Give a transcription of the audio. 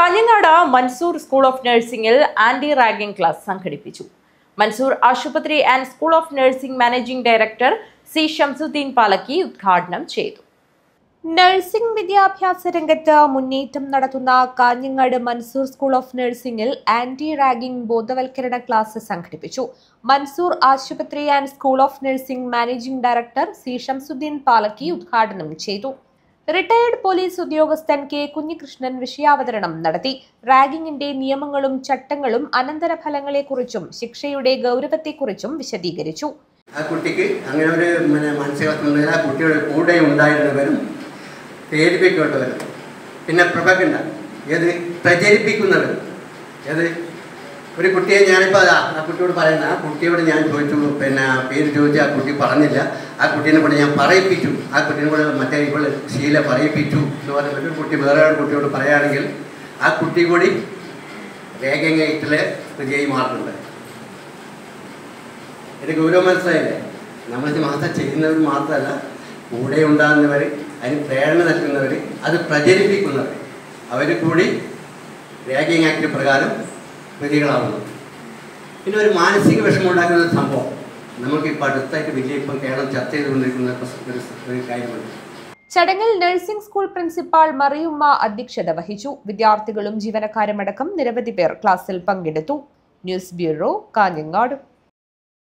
Kanhangad Mansoor school of നഴ്സിംഗിൽ anti ragging class സംഘടിപ്പിച്ചു മൻസൂർ ആശുപത്രി and school of nursing managing director C Shamsudheen Palakki ഉദ്ഘാടനം ചെയ്തു നഴ്സിംഗ് വിദ്യാഭ്യാസ രംഗത്ത് മുന്നേറ്റം നടത്തുന്ന കാഞ്ഞങ്ങാട് മൻസൂർ സ്കൂൾ ഓഫ് നഴ്സിംഗിൽ ആന്റി റാഗിംഗ് ബോധവൽക്കരണ ക്ലാസ് സംഘടിപ്പിച്ചു മൻസൂർ ആശുപത്രി and school of nursing managing director C Shamsudheen Palakki ഉദ്ഘാടനം ചെയ്തു റിട്ടയർഡ് പോലീസ് ഉദ്യോഗസ്ഥൻ കെ കുഞ്ഞികൃഷ്ണൻ വിഷയാവതരണം നടത്തി റാഗിങ്ങിന്റെ നിയമങ്ങളും ചട്ടങ്ങളും അനന്തരഫലങ്ങളെക്കുറിച്ചും ശിക്ഷയുടെ ഗൗരവത്തെക്കുറിച്ചും വിശദീകരിച്ചു ആ കുട്ടിക്ക് അങ്ങനെ ഒരു പിന്നെ മാനസികാവസ്ഥ ആ കുട്ടിയുടെ കൂടെ ഉണ്ടായിരുന്നവരും പ്രേരിപ്പിക്കേണ്ടവരും പിന്നെ പ്രഭകണ്ട ഏത് പ്രചരിപ്പിക്കുന്നവരും ഏത് ഒരു കുട്ടിയെ ഞാനിപ്പോൾ അതാ ആ കുട്ടിയോട് പറയുന്ന ആ കുട്ടിയോട് ഞാൻ ചോദിച്ചു പിന്നെ ആ പേര് ചോദിച്ചു ആ കുട്ടി പറഞ്ഞില്ല ആ കുട്ടീനെ കൂടെ ഞാൻ പറയിപ്പിച്ചു ആ കുട്ടീനെ കൂടെ മറ്റേ ഇവൾ ശീല പറയിപ്പിച്ചു എന്ന് പറഞ്ഞ ഒരു കുട്ടി വേറെ ഒരു കുട്ടിയോട് പറയുകയാണെങ്കിൽ ആ കുട്ടി കൂടി രേഖങ്ങയിട്ടിലെ വിജയി മാറുന്നുണ്ട് ഇത് ഗൗരവം മനസ്സിലായില്ലേ നമ്മളിത് മാത്രം ചെയ്യുന്നവർ മാത്രമല്ല കൂടെ ഉണ്ടാകുന്നവർ അതിന് പ്രേരണ നൽകുന്നവർ അത് പ്രചരിപ്പിക്കുന്നവർ അവർ കൂടി റാഗിങ് ആക്ട് പ്രകാരം പ്രതികളാവുന്നു പിന്നെ ഒരു മാനസിക വിഷമം ഉണ്ടാക്കുന്ന ഒരു സംഭവം നമുക്കിപ്പോൾ അടുത്തായിട്ട് വിജയ് ഇപ്പം കേരളം ചർച്ച ചെയ്തുകൊണ്ടിരിക്കുന്ന ഒരു ഒരു കാര്യമുണ്ട് ചടങ്ങിൽ നഴ്സിംഗ് സ്കൂൾ പ്രിൻസിപ്പാൾ മറിയുമ്മ അധ്യക്ഷത വഹിച്ചു വിദ്യാർത്ഥികളും ജീവനക്കാരുമടക്കം നിരവധി പേർ ക്ലാസ്സിൽ പങ്കെടുത്തു ന്യൂസ് ബ്യൂറോ കാഞ്ഞങ്ങാട്